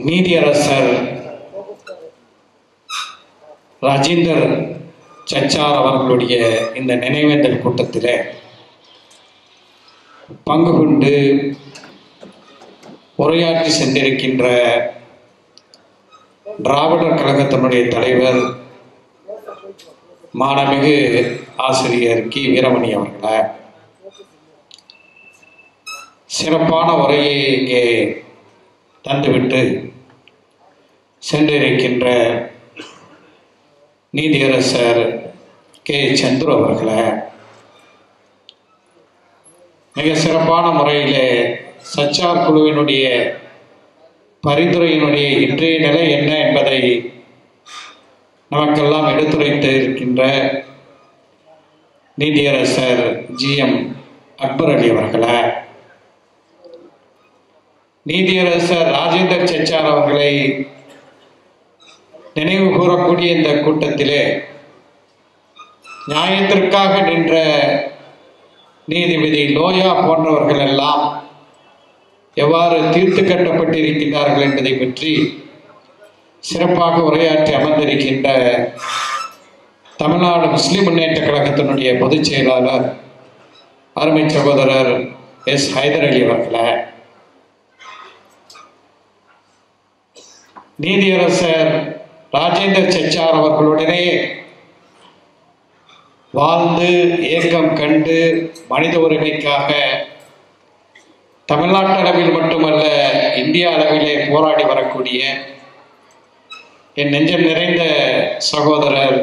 நீதியரசர் ராஜேந்தர் சச்சார் அவர்களுடைய இந்த நினைவேந்தல் கூட்டத்தில் பங்கு கொண்டு உரையாற்றி சென்றிருக்கின்ற திராவிடர் கழகத்தினுடைய தலைவர் மாணமிகு ஆசிரியர் கி வீரமணி அவர்களை சிறப்பான உரையை இங்கே தந்துவிட்டு சென்றிருக்கின்ற நீதியரசர் கே சந்துரு அவர்களை மிக சிறப்பான முறையில் சச்சார் குழுவினுடைய பரிந்துரையினுடைய இன்றைய நிலை என்ன என்பதை நமக்கெல்லாம் எடுத்துரைத்து இருக்கின்ற நீதியரசர் ஜி எம் அக்பர் அலி அவர்களை நீதியரசர் ராஜேந்தர் சச்சார் அவர்களை நினைவு கூறக்கூடிய இந்த கூட்டத்திலே நியாயத்திற்காக நின்ற நீதிபதி லோயா போன்றவர்கள் எல்லாம் எவ்வாறு தீர்த்து கட்டப்பட்டிருக்கின்றார்கள் என்பதை பற்றி சிறப்பாக உரையாற்றி அமர்ந்திருக்கின்ற தமிழ்நாடு முஸ்லிம் முன்னேற்ற கழகத்தினுடைய பொதுச் செயலாளர் அருமை சகோதரர் எஸ் ஹைதர் அலி அவர்களை நீதியரசர் ராஜேந்தர் சச்சார் அவர்களுடனே வாழ்ந்து ஏக்கம் கண்டு மனித உரிமைக்காக தமிழ்நாட்டு அளவில் மட்டுமல்ல இந்திய அளவிலே போராடி வரக்கூடிய என் நெஞ்சம் நிறைந்த சகோதரர்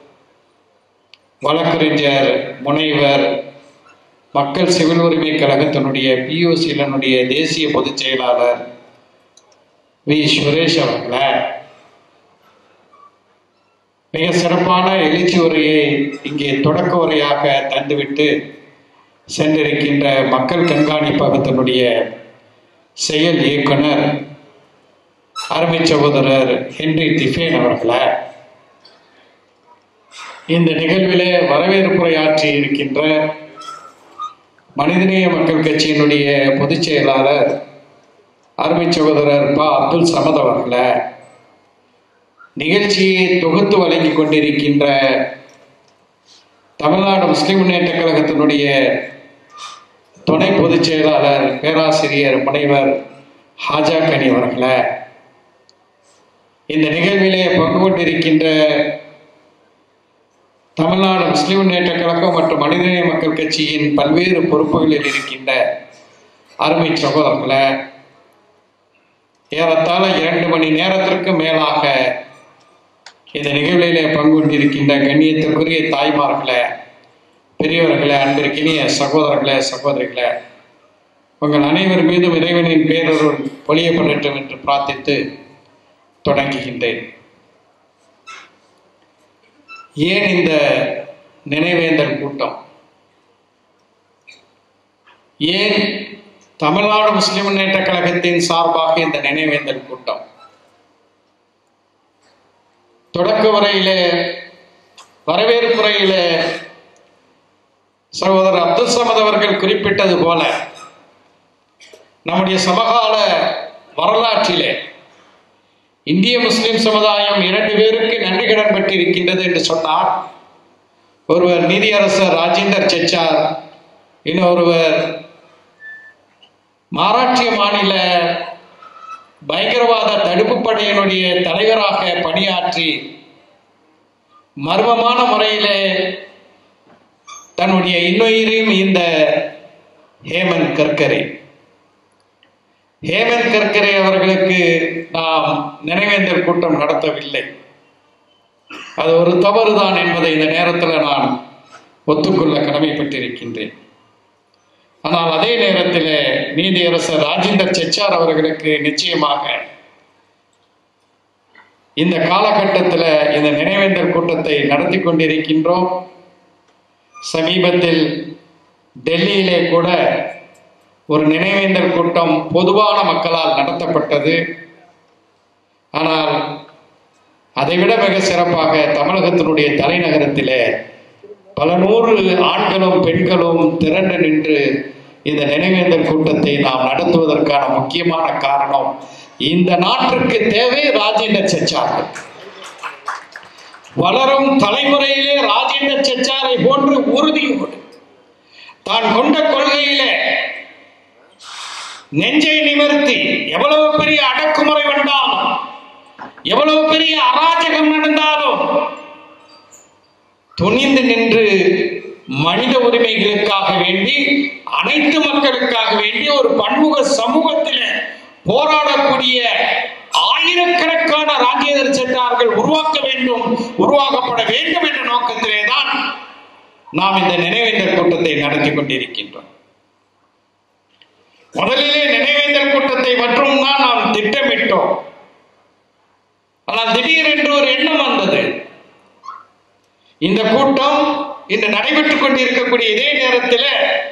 வழக்கறிஞர் முனைவர் மக்கள் சிவில் உரிமை கழகத்தினுடைய பியூசிலனுடைய தேசிய பொதுச் செயலாளர் வி சுரேஷ் அவர்களை மிக சிறப்பான எழுச்சி உரையை இங்கே தொடக்க உரையாக தந்துவிட்டு சென்றிருக்கின்ற மக்கள் கண்காணிப்பகத்தினுடைய செயல் இயக்குனர் அருமை சகோதரர் ஹென்றி திஃபேன் அவர்களை இந்த நிகழ்விலே வரவேற்புரையாற்றி இருக்கின்ற மனிதநேய மக்கள் கட்சியினுடைய பொதுச் செயலாளர் அருமை சகோதரர் ப அப்துல் சமத் அவர்களை நிகழ்ச்சியை தொகுத்து வழங்கி கொண்டிருக்கின்ற தமிழ்நாடு முஸ்லிம் முன்னேற்ற கழகத்தினுடைய துணை பொதுச் செயலாளர் பேராசிரியர் முனைவர் ஹாஜா கனி அவர்களை இந்த நிகழ்விலே பங்கு கொண்டிருக்கின்ற தமிழ்நாடு முஸ்லிம் முன்னேற்ற கழகம் மற்றும் மனிதநேய மக்கள் கட்சியின் பல்வேறு பொறுப்புகளில் இருக்கின்ற அருமை சகோதரர்களை ஏறத்தாழ இரண்டு மணி நேரத்திற்கு மேலாக இந்த நிகழ்விலே பங்கு கொண்டிருக்கின்ற கண்ணியத்திற்குரிய தாய்மார்களே பெரியவர்களே அன்பிற்கினிய சகோதரர்களே சகோதரிகளே உங்கள் அனைவர் மீதும் இறைவனின் பேரருள் பொழியப்படட்டும் என்று பிரார்த்தித்து தொடங்குகின்றேன் ஏன் இந்த நினைவேந்தல் கூட்டம் ஏன் தமிழ்நாடு முஸ்லிம் முன்னேற்ற கழகத்தின் சார்பாக இந்த நினைவேந்தல் கூட்டம் தொடக்க உரையிலே வரவேற்புரையிலே சகோதரர் அப்துல் சமத் அவர்கள் குறிப்பிட்டது போல நம்முடைய சமகால வரலாற்றிலே இந்திய முஸ்லிம் சமுதாயம் இரண்டு பேருக்கு நன்றி கடன் பெற்றிருக்கின்றது என்று சொன்னார் ஒருவர் நீதியரசர் ராஜேந்தர் சச்சார் இன்னொருவர் மகாராஷ்டிர மாநில பயங்கரவாத தடுப்பு படையினுடைய தலைவராக பணியாற்றி மர்மமான முறையிலே தன்னுடைய இன்னுயிரையும் இந்த ஹேமந்த் கர்கரே ஹேமந்த் கர்கரே அவர்களுக்கு நாம் நினைவேந்தல் கூட்டம் நடத்தவில்லை அது ஒரு தவறுதான் என்பதை இந்த நேரத்தில் நான் ஒத்துக்கொள்ள கடமைப்பட்டிருக்கின்றேன் ஆனால் அதே நேரத்தில் நீதியரசர் ராஜேந்தர் செச்சார் அவர்களுக்கு நிச்சயமாக இந்த காலகட்டத்தில் இந்த நினைவேந்தல் கூட்டத்தை நடத்தி கொண்டிருக்கின்றோம் சமீபத்தில் டெல்லியிலே கூட ஒரு நினைவேந்தல் கூட்டம் பொதுவான மக்களால் நடத்தப்பட்டது ஆனால் அதைவிட மிக சிறப்பாக தமிழகத்தினுடைய தலைநகரத்திலே பல நூறு ஆண்களும் பெண்களும் திரண்டு நின்று இந்த நினைவேந்தல் கூட்டத்தை நாம் நடத்துவதற்கான முக்கியமான காரணம் இந்த நாட்டிற்கு தேவை ராஜேந்திர சச்சார்கள் வளரும் தலைமுறையிலே ராஜேந்திர சச்சாரை போன்று உறுதியோடு தான் கொண்ட கொள்கையிலே நெஞ்சை நிமிர்த்தி எவ்வளவு பெரிய அடக்குமுறை வந்தாலும் எவ்வளவு பெரிய அராஜகம் நடந்தாலும் துணிந்து நின்று மனித உரிமைகளுக்காக வேண்டி அனைத்து மக்களுக்காக வேண்டி ஒரு பன்முக சமூகத்தில் போராடக்கூடிய ஆயிரக்கணக்கான ராஜேந்திர செட்டார்கள் உருவாக்க வேண்டும் உருவாக்கப்பட வேண்டும் என்ற நோக்கத்திலே தான் நாம் இந்த நினைவேந்தல் கூட்டத்தை நடத்தி கொண்டிருக்கின்றோம் முதலிலே நினைவேந்தல் கூட்டத்தை மற்றும் தான் நாம் திட்டமிட்டோம் ஆனால் திடீரென்று ஒரு எண்ணம் வந்தது இந்த கூட்டம் இன்று நடைபெற்றுக் கொண்டிருக்கக்கூடிய இதே நேரத்தில்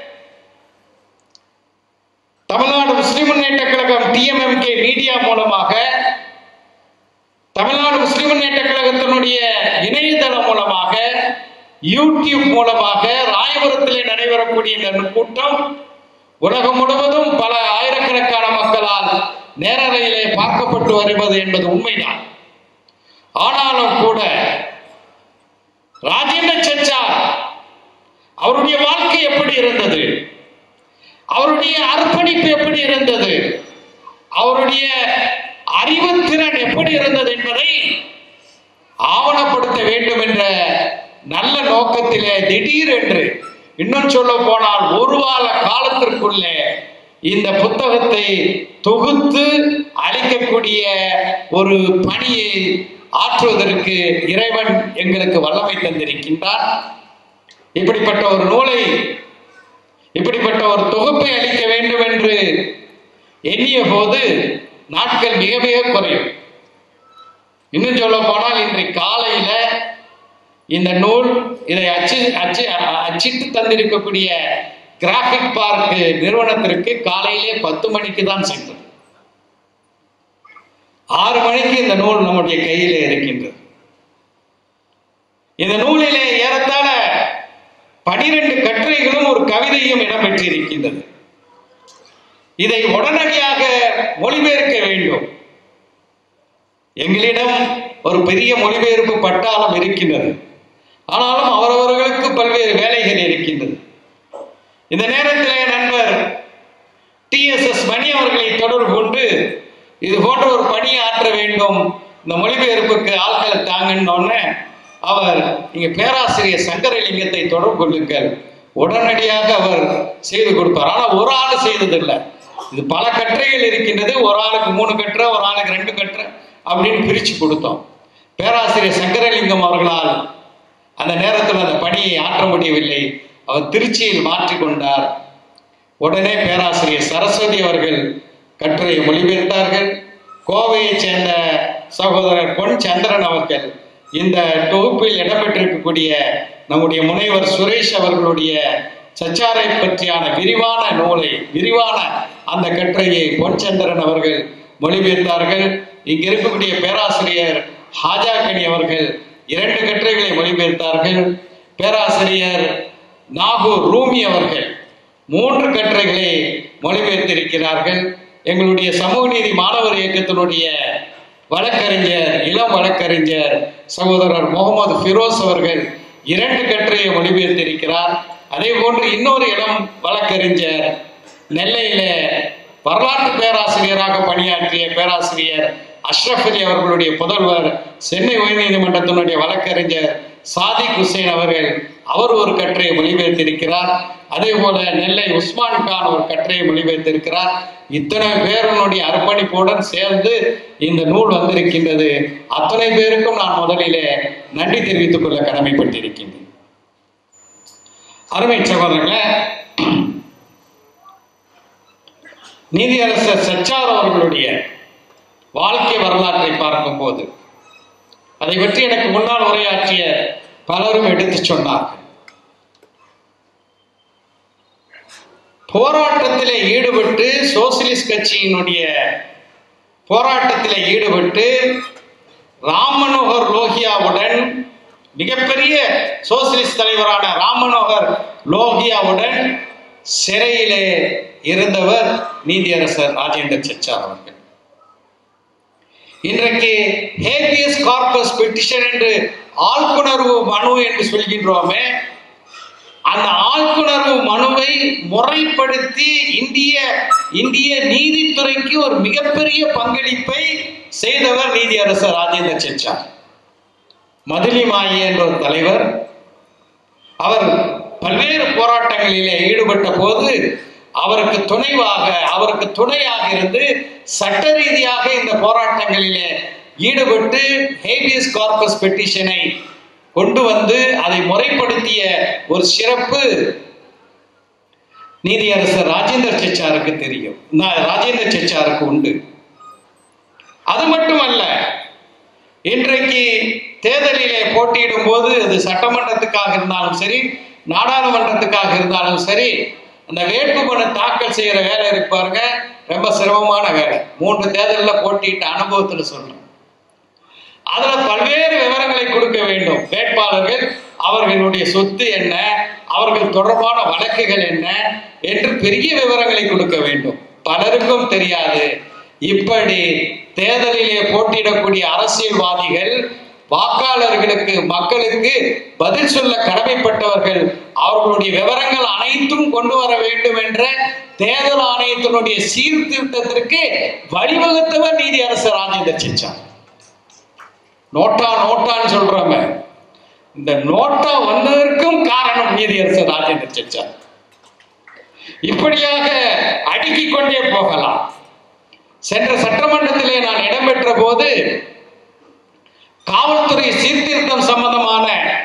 தமிழ்நாடு முஸ்லிம் முன்னேற்ற கழகம் டிஎம்எம்கே மீடியா மூலமாக தமிழ்நாடு முஸ்லிம் முன்னேற்ற கழகத்தினுடைய இணையதளம் மூலமாக யூடியூப் மூலமாக ராயபுரத்திலே நடைபெறக்கூடிய இந்த கூட்டம் உலகம் முழுவதும் பல ஆயிரக்கணக்கான மக்களால் நேரலையிலே பார்க்கப்பட்டு வருவது என்பது உண்மைதான் ஆனாலும் கூட ராஜேந்திர சச்சார் அவருடைய வாழ்க்கை எப்படி இருந்தது அவருடைய அர்ப்பணிப்பு எப்படி இருந்தது அவருடைய அறிவுத்திறன் எப்படி இருந்தது என்பதை ஆவணப்படுத்த வேண்டும் என்ற நல்ல நோக்கத்திலே திடீரென்று இன்னும் சொல்ல போனால் ஒரு வார காலத்திற்குள்ளே இந்த புத்தகத்தை தொகுத்து அளிக்கக்கூடிய ஒரு பணியை ஆற்றுவதற்கு இறைவன் எங்களுக்கு வல்லமை தந்திருக்கின்றார் இப்படிப்பட்ட ஒரு நூலை இப்படிப்பட்ட ஒரு தொகுப்பை அளிக்க வேண்டும் என்று எண்ணிய போது நாட்கள் மிக மிக குறையும் இன்னும் சொல்ல போனால் இன்றைக்கு காலையில இந்த நூல் இதை அச்சு அச்சு அச்சிட்டு தந்திருக்கக்கூடிய கிராஃபிக் பார்க் நிறுவனத்திற்கு காலையிலே பத்து மணிக்கு தான் சென்றது ஆறு மணிக்கு இந்த நூல் நம்முடைய கையிலே இருக்கின்றது இந்த நூலிலே ஏறத்தாழ பனிரெண்டு கட்டுரைகளும் ஒரு கவிதையும் இடம்பெற்றிருக்கின்றது இதை உடனடியாக மொழிபெயர்க்க வேண்டும் எங்களிடம் ஒரு பெரிய மொழிபெயர்ப்பு பட்டாளம் இருக்கின்றது ஆனாலும் அவரவர்களுக்கு பல்வேறு வேலைகள் இருக்கின்றது இந்த நேரத்திலே நண்பர் டிஎஸ்எஸ் மணி அவர்களை தொடர்பு கொண்டு இது போன்ற ஒரு பணியை ஆற்ற வேண்டும் இந்த மொழிபெயர்ப்புக்கு ஆட்களை தாங்கன்னொன்னே அவர் நீங்க பேராசிரியர் சங்கரலிங்கத்தை தொடர்பு கொள்ளுங்கள் உடனடியாக அவர் செய்து கொடுப்பார் ஆனால் ஒரு ஆள் செய்ததில்லை இது பல கட்டுரைகள் இருக்கின்றது ஒரு ஆளுக்கு மூணு கட்டுரை ஒரு ஆளுக்கு ரெண்டு கட்டுரை அப்படின்னு பிரித்து கொடுத்தோம் பேராசிரியர் சங்கரலிங்கம் அவர்களால் அந்த நேரத்தில் அந்த பணியை ஆற்ற முடியவில்லை அவர் திருச்சியில் மாற்றிக்கொண்டார் உடனே பேராசிரியர் சரஸ்வதி அவர்கள் கட்டுரையை மொழிபெயர்த்தார்கள் கோவையைச் சேர்ந்த சகோதரர் பொன் சந்திரன் அவர்கள் இந்த தொகுப்பில் இடம்பெற்றிருக்கக்கூடிய நம்முடைய முனைவர் சுரேஷ் அவர்களுடைய சச்சாரை பற்றியான விரிவான நூலை விரிவான அந்த கட்டுரையை பொன்சந்திரன் அவர்கள் மொழிபெயர்த்தார்கள் இங்கு இருக்கக்கூடிய பேராசிரியர் ஹாஜாக்கனி அவர்கள் இரண்டு கட்டுரைகளை மொழிபெயர்த்தார்கள் பேராசிரியர் நாகூர் ரூமி அவர்கள் மூன்று கட்டுரைகளை மொழிபெயர்த்திருக்கிறார்கள் எங்களுடைய சமூக நீதி மாணவர் இயக்கத்தினுடைய வழக்கறிஞர் இளம் வழக்கறிஞர் சகோதரர் முகமது ஃபிரோஸ் அவர்கள் இரண்டு கட்டுரையை மொழிபெயர்த்திருக்கிறார் அதே போன்று இன்னொரு இளம் வழக்கறிஞர் நெல்லையில வரலாற்று பேராசிரியராக பணியாற்றிய பேராசிரியர் அஷ்ரஃப் அலி அவர்களுடைய புதல்வர் சென்னை உயர்நீதிமன்றத்தினுடைய வழக்கறிஞர் சாதிக் ஹுசேன் அவர்கள் அவர் ஒரு கட்டுரையை மொழிபெயர்த்திருக்கிறார் அதே போல நெல்லை உஸ்மான் கான் ஒரு கட்டுரையை மொழிபெயர்த்திருக்கிறார் இத்தனை பேரனுடைய அர்ப்பணிப்புடன் சேர்ந்து இந்த நூல் வந்திருக்கின்றது அத்தனை பேருக்கும் நான் முதலிலே நன்றி தெரிவித்துக் கொள்ள கடமைப்பட்டிருக்கின்றேன் அருமை சகோதரர்களே நீதியரசர் சச்சார் அவர்களுடைய வாழ்க்கை வரலாற்றை பார்க்கும்போது அதை பற்றி எனக்கு முன்னால் உரையாற்றிய பலரும் எடுத்து சொன்னார்கள் போராட்டத்திலே ஈடுபட்டு சோசியலிஸ்ட் கட்சியினுடைய போராட்டத்திலே ஈடுபட்டு ராம் மனோகர் லோகியாவுடன் மிகப்பெரிய சோசியலிஸ்ட் தலைவரான ராம் மனோகர் லோகியாவுடன் சிறையிலே இருந்தவர் நீதியரசர் ராஜேந்திர செச்சார் அவர்கள் இன்றைக்கு ஹேபியஸ் கார்பஸ் பெட்டிஷன் என்று ஆழ்குணர்வு மனு என்று சொல்கின்றோமே அந்த ஆழ்குணர்வு மனுவை முறைப்படுத்தி இந்திய இந்திய நீதித்துறைக்கு ஒரு மிகப்பெரிய பங்களிப்பை செய்தவர் நீதியரசர் ராஜேந்திர செச்சார் மதுலிமாயி என்ற ஒரு தலைவர் அவர் பல்வேறு போராட்டங்களிலே ஈடுபட்ட போது அவருக்கு துணைவாக அவருக்கு துணையாக இருந்து சட்ட ரீதியாக இந்த போராட்டங்களிலே ஈடுபட்டு ஹேபியஸ் கார்பஸ் பெட்டிஷனை கொண்டு வந்து அதை முறைப்படுத்திய ஒரு சிறப்பு நீதியரசர் ராஜேந்திர செச்சாருக்கு தெரியும் நான் ராஜேந்திர செச்சாருக்கு உண்டு அது மட்டுமல்ல இன்றைக்கு தேர்தலிலே போட்டியிடும் போது அது சட்டமன்றத்துக்காக இருந்தாலும் சரி நாடாளுமன்றத்துக்காக இருந்தாலும் சரி அந்த வேட்புமனு தாக்கல் செய்யற வேலை இருக்கு பாருங்க ரொம்ப சிரமமான வேலை மூன்று தேர்தலில் போட்டியிட்ட அனுபவத்துல சொல்றேன் அதுல பல்வேறு விவரங்களை கொடுக்க வேண்டும் வேட்பாளர்கள் அவர்களுடைய சொத்து என்ன அவர்கள் தொடர்பான வழக்குகள் என்ன என்று பெரிய விவரங்களை கொடுக்க வேண்டும் பலருக்கும் தெரியாது இப்படி தேர்தலிலே போட்டியிடக்கூடிய அரசியல்வாதிகள் வாக்காளர்களுக்கு மக்களுக்கு பதில் சொல்ல கடமைப்பட்டவர்கள் அவர்களுடைய விவரங்கள் அனைத்தும் கொண்டு வர வேண்டும் என்ற தேர்தல் ஆணையத்தினுடைய சீர்திருத்தத்திற்கு வழிவகுத்தவர் நீதியரசர் ராஜேந்திர சிச்சார் நோட்டா நோட்டான்னு சொல்றோமே இந்த நோட்டா வந்ததற்கும் காரணம் நீதியரசர் ராஜேந்திர சிச்சார் இப்படியாக அடுக்கிக் கொண்டே போகலாம் சென்ற சட்டமன்றத்திலே நான் இடம்பெற்ற போது காவல்துறை சீர்திருத்தம் சம்பந்தமான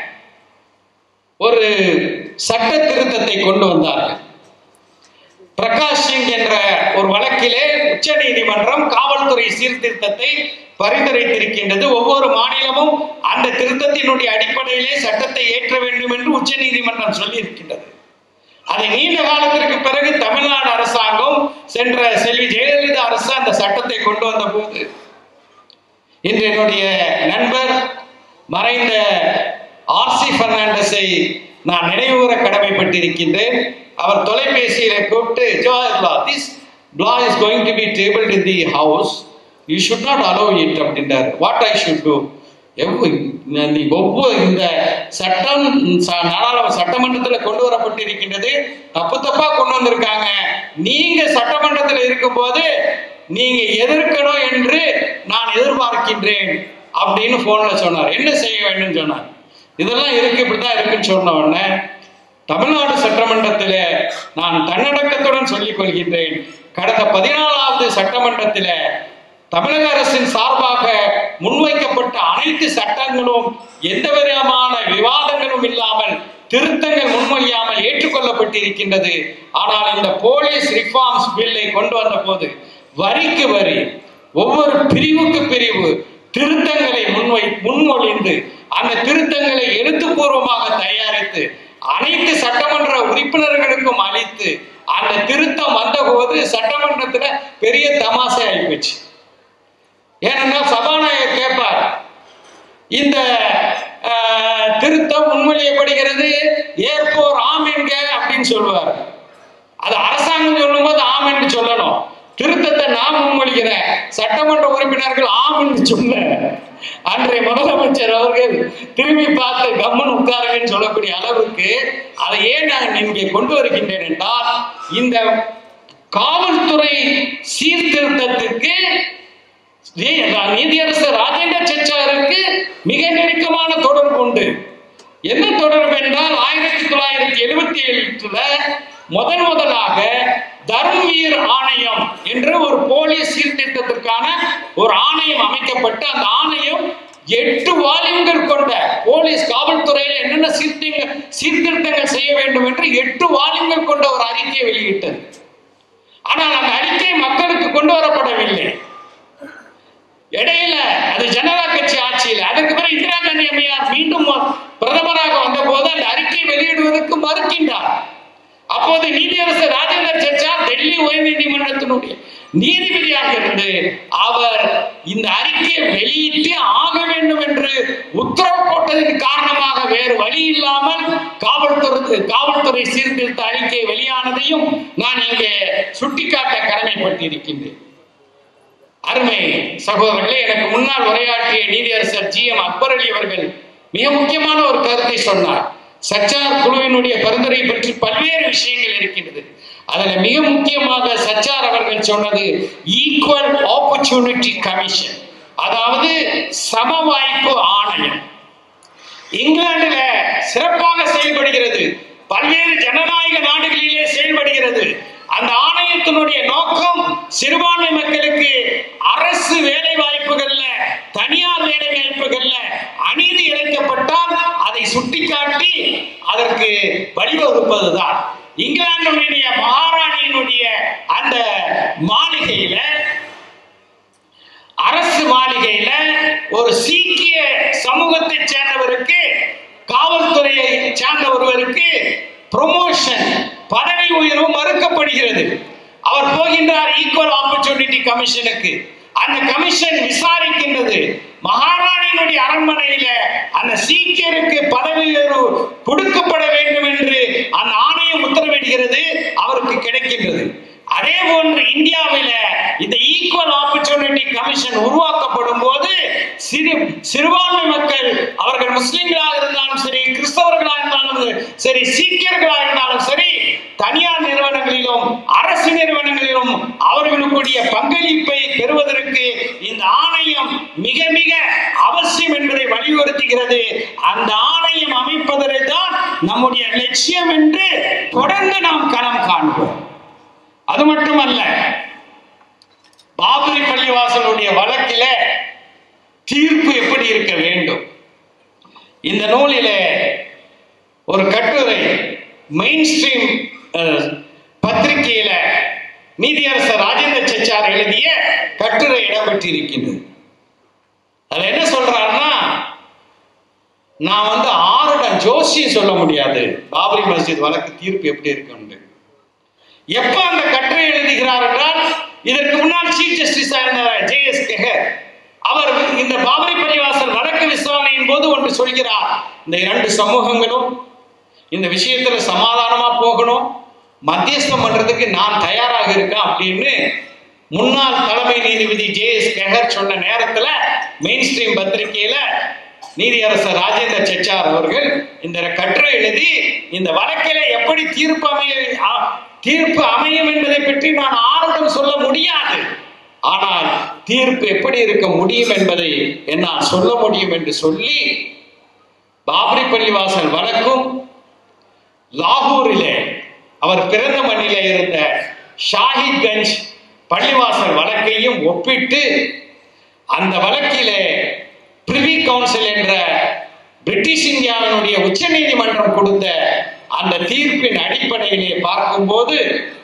ஒரு சட்ட திருத்தத்தை கொண்டு வந்தார்கள் பிரகாஷ் சிங் என்ற ஒரு வழக்கிலே உச்ச நீதிமன்றம் காவல்துறை சீர்திருத்தத்தை பரிந்துரைத்திருக்கின்றது ஒவ்வொரு மாநிலமும் அந்த திருத்தத்தினுடைய அடிப்படையிலே சட்டத்தை ஏற்ற வேண்டும் என்று உச்ச நீதிமன்றம் சொல்லி இருக்கின்றது அதை நீண்ட காலத்திற்கு பிறகு தமிழ்நாடு அரசாங்கம் சென்ற செல்வி ஜெயலலிதா அரசு அந்த சட்டத்தை கொண்டு வந்த போது இன்று என்னுடைய நண்பர் மறைந்த ஆர்சி பெர்னாண்டஸை நான் நினைவுகூர கடமைப்பட்டிருக்கின்றேன் அவர் தொலைபேசியில கூப்பிட்டு this law is going to be tabled in the house you should not allow it அப்படின்றார் வாட் ஐ ஷுட் டூ நீ ஒவ்வொரு இந்த சட்டம் ச- நாடாளுமன்ற சட்டமன்றத்தில் கொண்டு வரப்பட்டிருக்கின்றது தப்பு தப்பா கொண்டு வந்திருக்காங்க நீங்க சட்டமன்றத்தில் இருக்கும்போது நீங்க எதிர்க்கணும் என்று நான் எதிர்பார்க்கின்றேன் அப்படின்னு போன்ல சொன்னார் என்ன செய்ய வேண்டும் சொன்னார் இதெல்லாம் இருக்கு இப்படிதான் இருக்குன்னு சொன்ன உடனே தமிழ்நாடு சட்டமன்றத்திலே நான் தன்னடக்கத்துடன் சொல்லிக் கொள்கின்றேன் கடந்த பதினாலாவது சட்டமன்றத்திலே தமிழக அரசின் சார்பாக முன்வைக்கப்பட்ட அனைத்து சட்டங்களும் எந்த விதமான விவாதங்களும் இல்லாமல் திருத்தங்கள் முன்மொழியாமல் ஏற்றுக்கொள்ளப்பட்டிருக்கின்றது ஆனால் இந்த போலீஸ் ரிஃபார்ம்ஸ் பில்லை கொண்டு வந்த போது வரிக்கு வரி ஒவ்வொரு பிரிவுக்கு பிரிவு திருத்தங்களை முன்வை முன்மொழிந்து அந்த திருத்தங்களை எழுத்துப்பூர்வமாக தயாரித்து அனைத்து சட்டமன்ற உறுப்பினர்களுக்கும் அளித்து அந்த திருத்தம் வந்தபோது சட்டமன்றத்துல பெரிய தமாசை ஆயிப்போச்சு ஏனென்றால் சபாநாயகர் கேட்பார் இந்த அஹ், திருத்தம் முன்மொழியப்படுகிறது ஏற்போர் ஆம் என்க அப்படின்னு சொல்லுவார் அது அரசாங்கம் சொல்லும்போது ஆம் என்று சொல்லணும் திருத்தத்தை நான் முன்மொழிகிறேன் சட்டமன்ற உறுப்பினர்கள் ஆம் என்று சொல்ல அன்றைய முதலமைச்சர் அவர்கள் திரும்பி பார்த்து கம்மன் உட்காருங்கன்னு சொல்லக்கூடிய அளவுக்கு அதை ஏன் நான் இங்கே கொண்டு வருகின்றேன் என்றால் இந்த காவல்துறை சீர்திருத்தத்திற்கு நீ- நீதியரசர் ராஜேந்திர செச்சாருக்கு மிக நெருக்கமான தொடர்பு உண்டு என்ன தொடர்பு என்றால் ஆயிரத்தி தொள்ளாயிரத்தி எழுபத்தி ஏழுல முதன் முதலாக தர்மவீர் ஆணையம் என்ற ஒரு போலீஸ் சீர்திருத்தத்திற்கான ஒரு ஆணையம் அமைக்கப்பட்டு அந்த ஆணையம் எட்டு வால்யூம்கள் கொண்ட போலீஸ் காவல்துறையில் என்னென்ன சீர்திருத்தங்கள் சீர்திருத்தங்கள் செய்ய வேண்டும் என்று எட்டு வால்யூம்கள் கொண்ட ஒரு அறிக்கையை வெளியிட்டது ஆனால் அந்த அறிக்கை மக்களுக்கு கொண்டு வரப்படவில்லை இடையில அது ஜனதா கட்சி ஆட்சியில் அதற்கு பிறகு இந்திரா காந்தி அம்மையார் மீண்டும் பிரதமராக வந்த போது அந்த அறிக்கை வெளியிடுவதற்கு மறுக்கின்றார் அப்போது நீதியரசர் ராஜேந்திர செச்சார் டெல்லி உயர் நீதிமன்றத்தினுடைய நீதிபதியாக இருந்து அவர் இந்த அறிக்கையை வெளியிட்டு ஆக வேண்டும் என்று உத்தரவு போட்டதற்கு காரணமாக வேறு வழி இல்லாமல் காவல்துறை காவல்துறை சீர்திருத்த அறிக்கை வெளியானது சான்றையும் நான் இங்கே சுட்டிக்காட்ட கடமைப்பட்டிருக்கின்றேன் அருமை சகோதரர்களே எனக்கு முன்னால் உரையாற்றிய நீதியரசர் ஜி எம் அக்பர் அலி அவர்கள் மிக முக்கியமான ஒரு கருத்தை சொன்னார் சச்சார் குழுவினுடைய பரிந்துரை பற்றி பல்வேறு விஷயங்கள் இருக்கின்றது அதுல மிக முக்கியமாக சச்சார் அவர்கள் சொன்னது ஈக்குவல் ஆப்பர்ச்சுனிட்டி கமிஷன் அதாவது சம வாய்ப்பு ஆணையம் இங்கிலாந்துல சிறப்பாக செயல்படுகிறது பல்வேறு ஜனநாயக நாடுகளிலே செயல்படுகிறது அந்த ஆணையத்தினுடைய நோக்கம் சிறுபான்மை மக்களுக்கு அரசு வேலை வாய்ப்புகள்ல தனியார் வேலை வாய்ப்புகள்ல அநீதி இழைக்கப்பட்டால் அதை சுட்டிக்காட்டி அதற்கு வழிவகுப்பதுதான் இங்கிலாந்துடைய மகாராணியினுடைய அந்த மாளிகையில அரசு மாளிகையில ஒரு சீக்கிய சமூகத்தை சேர்ந்தவருக்கு காவல்துறையை சேர்ந்த ஒருவருக்கு ப்ரொமோஷன் பதவி உயர்வு மறுக்கப்படுகிறது அவர் போகின்றார் ஈக்குவல் ஆப்பர்ச்சுனிட்டி கமிஷனுக்கு அந்த கமிஷன் விசாரிக்கின்றது மகாராணியினுடைய அரண்மனையில அந்த சீக்கியருக்கு பதவி உயர்வு கொடுக்கப்பட வேண்டும் என்று அந்த ஆணையம் உத்தரவிடுகிறது அவருக்கு கிடைக்கின்றது அதே போன்று இந்தியாவில இந்த ஈக்குவல் ஆப்பர்ச்சுனிட்டி கமிஷன் உருவாக்கப்படும் போது சிறு சிறுபான்மை மக்கள் அவர்கள் முஸ்லிம்களாக இருந்தாலும் சரி கிறிஸ்தவர்களாக இருந்தாலும் சரி சீக்கியர்களாக இருந்தாலும் சரி தனியார் நிறுவனங்களிலும் அரசு நிறுவனங்களிலும் அவர்களுக்குடைய பங்களிப்பை பெறுவதற்கு இந்த ஆணையம் மிக மிக அவசியம் என்பதை வலியுறுத்துகிறது அந்த ஆணையம் அமைப்பதை தான் நம்முடைய லட்சியம் என்று தொடர்ந்து நாம் களம் காண்போம் அது மட்டுமல்ல பாபரி பள்ளிவாசலுடைய வழக்கில தீர்ப்பு எப்படி இருக்க வேண்டும் இந்த நூலிலே ஒரு கட்டுரை மெயின் ஸ்ட்ரீம் பத்திரிகையில நீதியரசர் ராஜேந்திர சச்சார் எழுதிய கட்டுரை இடம்பெற்றிருக்கின்றது அதுல என்ன சொல்றாருன்னா நான் வந்து ஆறுடம் ஜோசியம் சொல்ல முடியாது பாபரி மஸ்ஜித் வழக்கு தீர்ப்பு எப்படி இருக்குன்னு எப்ப அந்த கட்டுரை எழுதுகிறார் என்றால் இதற்கு முன்னால் chief justice J S Khehar அவர் இந்த பாபரி பள்ளிவாசல் வழக்கு விசாரணையின் போது ஒன்று சொல்கிறார் இந்த இரண்டு சமூகங்களும் இந்த விஷயத்துல சமாதானமா போகணும் மத்தியஸ்தம் பண்றதுக்கு நான் தயாராக இருக்கேன் அப்படின்னு முன்னாள் தலைமை நீதிபதி ஜே எஸ் கெஹர் சொன்ன நேரத்துல மெயின் ஸ்ட்ரீம் பத்திரிகையில நீதியரசர் ராஜேந்திர செச்சார் அவர்கள் இந்த கட்டுரை எழுதி இந்த வழக்கில எப்படி தீர்ப்பு அமைய தீர்ப்பு அமையும் என்பதை பற்றி நான் ஆறுடம் சொல்ல முடியாது ஆனால் தீர்ப்பு எப்படி இருக்க முடியும் என்பதை என்னால் சொல்ல முடியும் என்று சொல்லி பாபரி பள்ளிவாசல் வழக்கும் லாகூரிலே அவர் பிறந்த மண்ணிலே இருந்த ஷாஹித்கஞ்ச் பள்ளிவாசல் வழக்கையும் ஒப்பிட்டு அந்த வழக்கிலே பிரிவி கவுன்சில் என்ற பிரிட்டிஷ் இந்தியாவினுடைய உச்ச நீதிமன்றம் கொடுத்த அந்த தீர்ப்பின் அடிப்படையிலே பார்க்கும்போது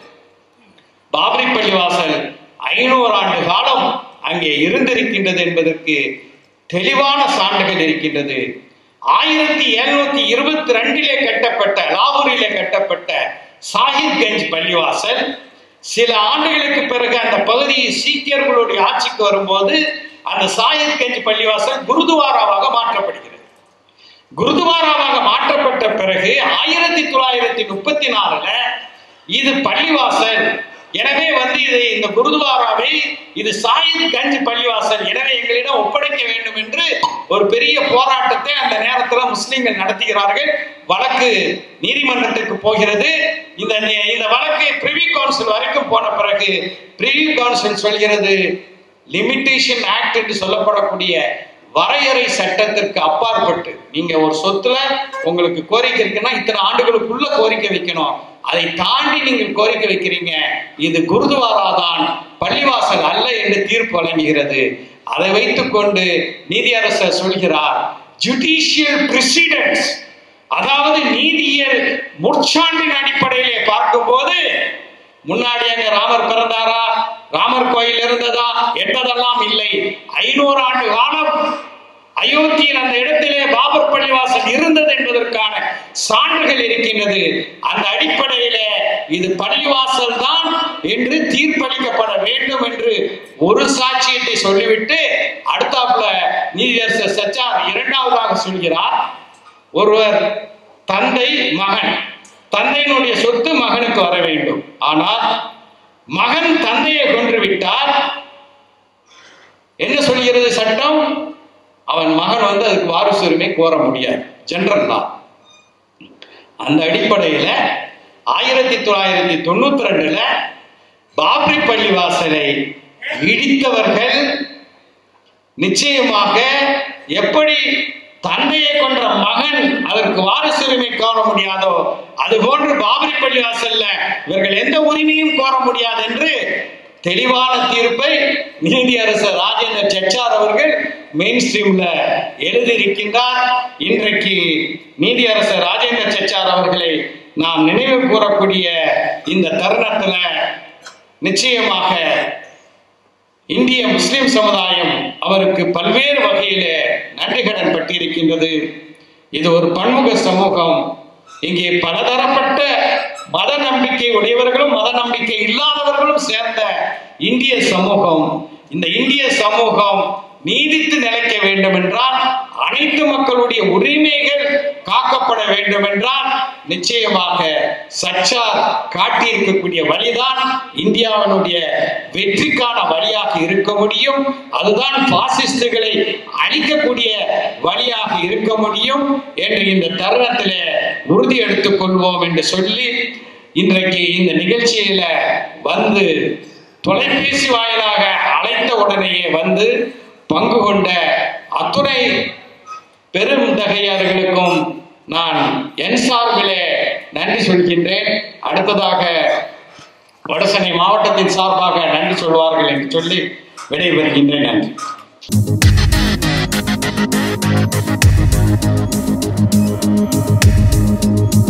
பாபரி பள்ளிவாசல் ஐநூறு ஆண்டு காலம் அங்கே இருந்திருக்கின்றது என்பதற்கு தெளிவான சான்றுகள் இருக்கின்றது ஆயிரத்தி எழுநூத்தி இருபத்தி ரெண்டிலே கட்டப்பட்ட லாகூரிலே கட்டப்பட்ட சாஹித்கஞ்ச் பள்ளிவாசல் சில ஆண்டுகளுக்கு பிறகு அந்த பகுதி சீக்கியர்களுடைய ஆட்சிக்கு வரும்போது அந்த சாஹித்கஞ்ச் பள்ளிவாசல் குருதுவாராவாக மாற்றப்படுகிறது குருதுவாராவாக மாற்றப்பட்ட பிறகு ஆயிரத்தி தொள்ளாயிரத்தி முப்பத்தி நாலுல இது பள்ளிவாசல் எனவே வந்து இதை இந்த குருதுவாராவை இது சாயித் கஞ்ச் பள்ளிவாசல் எனவே எங்களிடம் ஒப்படைக்க வேண்டும் என்று ஒரு பெரிய போராட்டத்தை அந்த நேரத்தில் முஸ்லிம்கள் நடத்துகிறார்கள் வழக்கு நீதிமன்றத்திற்கு போகிறது இந்த இந்த வழக்கு பிரிவி கவுன்சில் வரைக்கும் போன பிறகு பிரிவி கவுன்சில் சொல்கிறது லிமிட்டேஷன் ஆக்ட் என்று சொல்லப்படக்கூடிய வரையறை சட்டத்திற்கு அப்பாற்பட்டு நீங்க ஒரு சொத்துல உங்களுக்கு கோரிக்கை இருக்குன்னா இத்தனை ஆண்டுகளுக்குள்ள கோரிக்கை வைக்கணும் அதை தாண்டி நீங்கள் கோரிக்கை வைக்கிறீங்க இது குருதுவாரா தான் பள்ளிவாசல் அல்ல என்று தீர்ப்பு வழங்குகிறது அதை வைத்துக்கொண்டு நீதியரசர் சொல்கிறார் ஜுடிஷியல் பிரசிடென்ட்ஸ் அதாவது நீதியியல் முற்சான்றின் அடிப்படையிலே பார்க்கும்போது முன்னாடி அங்க ராமர் பிறந்தாரா ராமர் கோயில் இருந்ததா என்பதெல்லாம் இல்லை ஐநூறு ஆண்டு காலம் அயோத்தியில் அந்த இடத்திலே பாபர் பள்ளிவாசல் இருந்தது என்பதற்கான சான்றுகள் இருக்கின்றது அந்த அடிப்படையிலே இது பள்ளிவாசல் தான் என்று தீர்ப்பளிக்கப்பட வேண்டும் என்று ஒரு சாட்சியத்தை சொல்லிவிட்டு அடுத்தாப்புல நீதியரசர் சச்சார் இரண்டாவதாக சொல்கிறார் ஒருவர் தந்தை மகன் தந்தையினுடைய சொத்து மகனுக்கு வர வேண்டும் ஆனால் மகன் தந்தையை கொன்று விட்டால் என்ன சொல்கிறது சட்டம் அவன் மகன் வந்து அதுக்கு வாரிசு உரிமை கோர முடியாது ஜெனரல் தான் அந்த அடிப்படையில் ஆயிரத்தி தொள்ளாயிரத்தி தொண்ணூத்தி ரெண்டுல பாப்ரி பள்ளிவாசலை இடித்தவர்கள் நிச்சயமாக எப்படி தந்தையை கொன்ற மகன் அதற்கு வாரிசு உரிமை கோர முடியாதோ அது போன்று பாபரி பள்ளிவாசல்ல இவர்கள் எந்த உரிமையும் கோர முடியாது என்று தெளிவான தீர்ப்பை நீதியரசர் ராஜேந்திர செச்சார் அவர்கள் மெயின் ஸ்ட்ரீம்ல எழுதியிருக்கின்றார் இன்றைக்கு நீதியரசர் ராஜேந்திர செச்சார் அவர்களை நாம் நினைவு கூறக்கூடிய இந்த தருணத்துல நிச்சயமாக இந்திய முஸ்லிம் சமுதாயம் அவருக்கு பல்வேறு வகையிலே நன்றி கடன் பட்டிருக்கின்றது இது ஒரு பன்முக சமூகம் இங்கே பலதரப்பட்ட மத நம்பிக்கை உடையவர்களும் மத நம்பிக்கை இல்லாதவர்களும் சேர்ந்த இந்திய சமூகம் இந்த இந்திய சமூகம் நீடித்து நிலைக்க வேண்டும் என்றால் அனைத்து மக்களுடைய உரிமைகள் காக்கப்பட வேண்டும் என்றால் நிச்சயமாக சச்சார் காட்டியிருக்கக்கூடிய வழிதான் இந்தியாவினுடைய வெற்றிக்கான வழியாக இருக்க முடியும் அதுதான் பாசிஸ்டுகளை அழிக்கக்கூடிய வழியாக இருக்க முடியும் என்று இந்த தருணத்தில் உறுதி எடுத்துக் கொள்வோம் என்று சொல்லி இன்றைக்கு இந்த நிகழ்ச்சியில வந்து தொலைபேசி வாயிலாக அழைத்த உடனேயே வந்து பங்கு கொண்ட அத்துணை பெரும் தகையார்களுக்கும் நான் என் சார்பிலே நன்றி சொல்கின்றேன் அடுத்ததாக வடசென்னை மாவட்டத்தின் சார்பாக நன்றி சொல்வார்கள் என்று சொல்லி விடைபெறுகின்றேன் நன்றி Thank